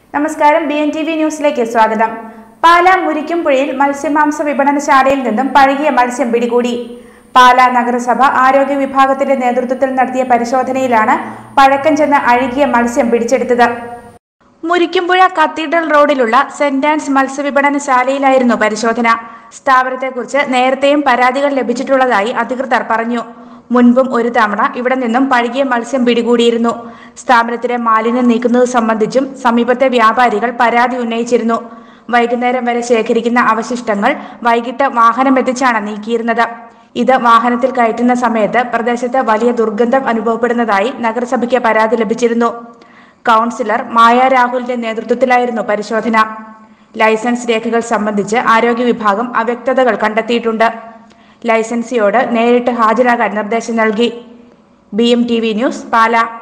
നമസ്കാരം B N T V ന്യൂസിലേക്ക് സ്വാഗതം പാലാ മുരിക്കുംപുഴയിൽ മത്സ്യമാംസ വിപണനശാലയിൽ നിന്നും പഴകിയ മത്സ്യം പിടികൂടി പാലാ നഗരസഭ ആരോഗ്യ വിഭാഗത്തിന്റെ നേതൃത്വത്തിൽ നടത്തിയ പരിശോധനയിലാണ് പഴക്കം ചെന്ന് അഴുകിയ മത്സ്യം പിടിച്ചെടുത്തത് മുരിക്കുംപുഴ കത്തീഡ്രൽ റോഡിലുള്ള സെന്റ് ആൻസ് മത്സ്യവിപണനശാലയിലായിരുന്നു പരിശോധന സ്ഥാപനത്തെക്കുറിച്ച് നേരത്തെയും പരാതികൾ ലഭിച്ചിട്ടുള്ളതായി അധികൃതർ പറഞ്ഞു മുൻപും ഒരു തവണ ഇവിടെ നിന്നും പഴകിയ മത്സ്യം പിടികൂടിയിരുന്നു സ്ഥാപനത്തിലെ മാലിന്യം നീക്കുന്നത് സംബന്ധിച്ചും സമീപത്തെ വ്യാപാരികൾ പരാതി ഉന്നയിച്ചിരുന്നു വൈകുന്നേരം വരെ ശേഖരിക്കുന്ന അവശിഷ്ടങ്ങൾ വൈകിട്ട് വാഹനം എത്തിച്ചാണ് നീക്കിയിരുന്നത് ഇത് വാഹനത്തിൽ കയറ്റുന്ന സമയത്ത് പ്രദേശത്ത് വലിയ ദുർഗന്ധം അനുഭവപ്പെടുന്നതായി നഗരസഭയ്ക്ക് പരാതി ലഭിച്ചിരുന്നു കൗൺസിലർ മായ രാഹുലിന്റെ നേതൃത്വത്തിലായിരുന്നു പരിശോധന ലൈസൻസ് രേഖകൾ സംബന്ധിച്ച് ആരോഗ്യ വിഭാഗം അവ്യക്തതകൾ കണ്ടെത്തിയിട്ടുണ്ട് ലൈസൻസിയോട് നേരിട്ട് ഹാജരാകാൻ നിർദ്ദേശം നൽകി B M T V news പാല